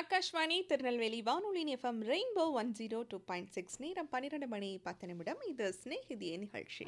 ஆகாஷ்வாணி திருநெல்வேலி வானொலி F M rainbow one zero two point six நேரம் பன்னிரெண்டு மணி பத்து நிமிடம் இது ஸ்நேகிதிய நிகழ்ச்சி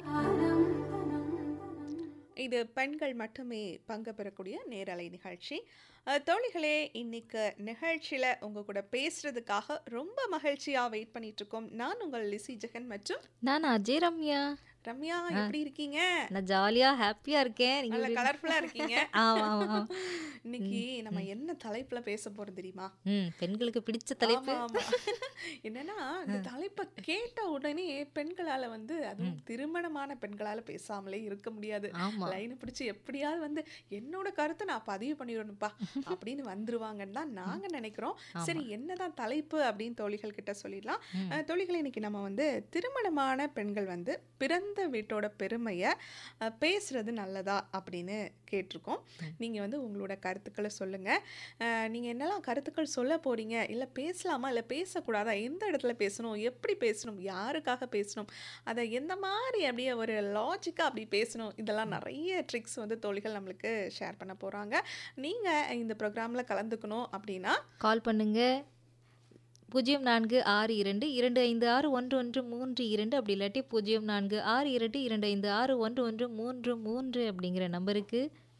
இது பெண்கள் மட்டுமே பங்கு பெறக்கூடிய நேரலை நிகழ்ச்சி அஹ், தோழிகளே இன்னைக்கு நிகழ்ச்சியில் உங்கள் கூட பேசுறதுக்காக ரொம்ப மகிழ்ச்சியாக வெயிட் பண்ணிட்டு இருக்கோம் நான் உங்கள் லிசி ஜெகன் மற்றும் நான் அஜய் ரம்யா ரம்யா எப்படி இருக்கீங்க நான் ஜாலியா ஹாப்பியா இருக்கேன் நீங்க நல்ல எப்படி- கலர்ஃபுல்லாக இருக்கீங்க ஆமா ஆமா ஆமா இன்னைக்கு நம்ம என்ன தலைப்புல பேச போறோம் தெரியுமா ம் பெண்களுக்கு பிடிச்ச தலைப்பு ஆமா, ஆமா. என்னன்னா இந்த தலைப்பை கேட்ட உடனே பெண்களால வந்து அதுவும் திருமணமான பெண்களால பேசாமலே இருக்க முடியாது ஆமா லைனை பிடிச்சு எப்படியாவது வந்து என்னோட கருத்தை நான் பதிவு பண்ணிடணும்ப்பா அப்படின்னு வந்துருவாங்கன்னு தான் நாங்க நினைக்கிறோம் சரி என்னதான் தலைப்பு அப்படின்னு தோழிகள் கிட்ட சொல்லிடலாம் ம். அஹ், தோழிகள் இன்னைக்கு நம்ம வந்து திருமணமான பெண்கள் வந்து பிறந்த வீட்டோட பெருமையை அஹ், பேசுறது நல்லதா அப்படின்னு கேட்டிருக்கோம் நீங்க வந்து உங்களோட கருத்துக்களை சொல்லுங்க அஹ், நீங்க என்னெல்லாம் கருத்துக்கள் சொல்ல போறீங்க இல்ல பேசலாமா இல்ல பேசக்கூடாதா எந்த இடத்துல பேசணும் எப்படி பேசணும் யாருக்காக பேசணும் அதை எந்த மாதிரி அப்படியே ஒரு லாஜிக்காக அப்படி பேசணும் இதெல்லாம் நிறைய ட்ரிக்ஸ் வந்து தோழிகள் நம்மளுக்கு ஷேர் பண்ண போறாங்க நீங்க இந்த ப்ரோக்ராம்ல கலந்துக்கணும் அப்படின்னா கால் பண்ணுங்க பூஜ்ஜியம் நான்கு ஆறு இரண்டு இரண்டு ஐந்து ஆறு ஒன்று ஒன்று மூன்று இரண்டு அப்படி இல்லாட்டி பூஜ்ஜியம் நான்கு ஆறு இரண்டு இரண்டு ஐந்து ஆறு ஒன்று ஒன்று மூன்று மூன்று அப்படிங்கிற நம்பருக்கு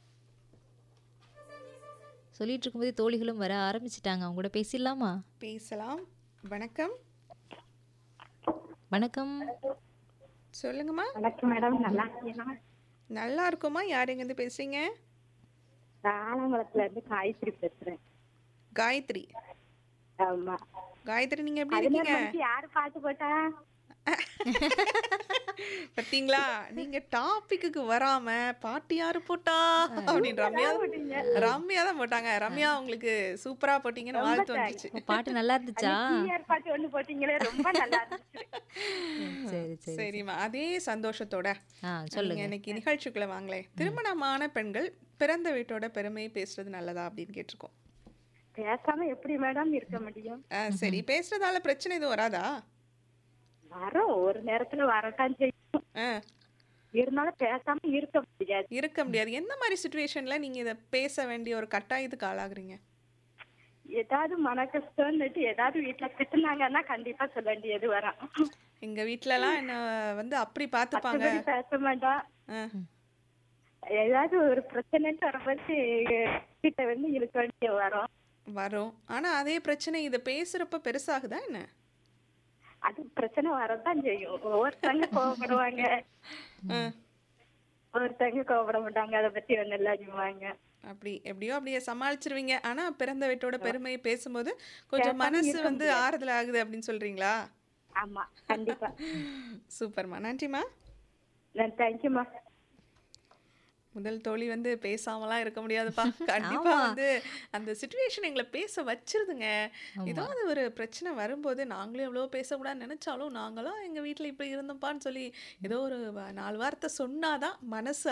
சொல்லிட்டு இருக்கும்போதே தோழிகளும் வர ஆரம்பிச்சிட்டாங்க அவங்க கூட பேசிடலாமா பேசலாம் வணக்கம் வணக்கம் சொல்லுங்கம்மா வணக்கம் மேடம் நல்லா இருக்கீங்களா நல்லா இருக்குமா யார் எங்கேருந்து பேசுறீங்க ஆலங்குளத்துல இருந்து காயத்ரி பேசுறேன் காயத்ரி ஆமா காயத்ரி நீங்க எப்படி பதினோரு இருக்கீங்க மணிக்கு யாரு பாட்டு போட்டா பார்த்தீங்களா நீங்க டாபிக்கு வராம பாட்டு யாரு போட்டா அப்படின்னு ரம்யா போட்டீங்க. ரம்யா தான் போட்டாங்க ரம்யா உங்களுக்கு சூப்பரா போட்டீங்கன்னு வாழ்த்து வந்துச்சு உங்க பாட்டு நல்லா இருந்துச்சா டிஆர் பாட்டு ஒண்ணு போட்டீங்களே ரொம்ப நல்லா இருந்துச்சு சரி சரி சரிம்மா அதே சந்தோஷத்தோட ஆ நீங்க சொல்லுங்க இன்னைக்கு நிகழ்ச்சிக்குள்ள வாங்களே திருமணமான பெண்கள் பிறந்த வீட்டோட பெருமையை பேசுறது நல்லதா அப்படின்னு கேட்டிருக்கோம் பேசாம எப்படி மேடம் இருக்க முடியும் ஆ, சரி பேசுறதால பிரச்சனை எதுவும் வராதா வரும் ஒரு நேரத்துல வரத்தான் செய்யும் ஆ, இருந்தாலும் பேசாம இருக்க முடியாது இருக்க முடியாது எந்த மாதிரி சுச்சுவேஷன்ல நீங்க இதை பேச வேண்டிய ஒரு கட்டாயத்துக்கு ஆளாகுறீங்க ஏதாவது மன கஷ்டம்னுட்டு ஏதாவது வீட்டுல திட்டுனாங்கன்னா கண்டிப்பா சொல்ல வேண்டியது வரும் எங்க வீட்லலாம் என்ன வந்து அப்படி பார்த்துப்பாங்க மத்தபடி பேச மாட்டோம் ஆ, ஏதாவது ஒரு பிரச்சனைன்னு வரும்போது வீட்டை வந்து இழுக்க வேண்டிய வரும் வரும் ஆனா அதே பிரச்சனை இதை பேசுறப்ப பெருசாகுதா என்ன அது பிரச்சனை வரதான் செய்யும் ஒவ்வொருத்தங்க கோவப்படுவாங்க ஆ, ஒருத்தங்க கோவப்பட மாட்டாங்க அதை பத்தி ஒண்ணு இல்லாஜுவாங்க அப்படி எப்படியோ அப்படியே சமாளிச்சிருவீங்க ஆனா பிறந்த வீட்டோட பெருமையை பேசும்போது கொஞ்சம் பேசாம மனசு இருக்க வந்து ஆறுதல் ஆகுது அப்படின்னு சொல்றீங்களா ஆமா கண்டிப்பா சூப்பர்மா நன்றிம்மா தேங்க்யூமா முதல் தோழி வந்து பேசாமலாம் இருக்க முடியாதுப்பா கண்டிப்பா ஆமா. வந்து அந்த சுச்சுவேஷன் எங்களை பேச வச்சிருதுங்க ஏதாவது ஒரு பிரச்சனை வரும்போது நாங்களும் எவ்வளோ பேசக்கூடாதுன்னு நினைச்சாலும் நாங்களும் எங்க வீட்ல இப்படி இருந்தோம்ப்பான்னு சொல்லி ஏதோ ஒரு வ- நாலு வார்த்தை சொன்னாதான் மனசு